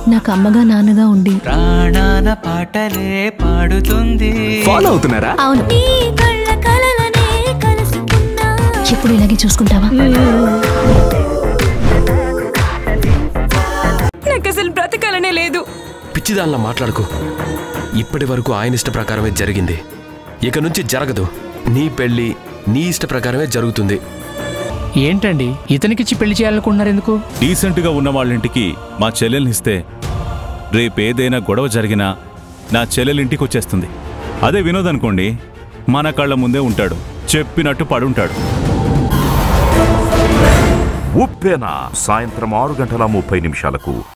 నాకు అమ్మగా నాన్నగా ఉండి ప్రాణాన పాటలే పాడుతుంది ఫాలో అవుతున్నారా అవును ఎప్పుడు ఇలాగే చూసుకుంటావా నాకు అసలు బ్రతకాలనే లేదు పిచ్చిదానిలా మాట్లాడుకో ఇప్పటి వరకు ఆయన ఇష్ట ప్రకారమే జరిగింది ఇక నుంచి జరగదు నీ పెళ్ళి నీ ఇష్ట ప్రకారమే జరుగుతుంది ఏంటండి ఇతనికిచ్చి పెళ్లి చేయాలనుకుంటున్నారు ఎందుకు డీసెంట్గా ఉన్న వాళ్ళింటికి మా చెల్లెల్నిస్తే రేపేదైనా గొడవ జరిగినా నా చెల్లెలింటికి వచ్చేస్తుంది అదే వినోద్ అనుకోండి మన కళ్ళ ముందే ఉంటాడు చెప్పినట్టు పడుంటాడు ఉప్పెన సాయంత్రం ఆరు గంటల ముప్పై నిమిషాలకు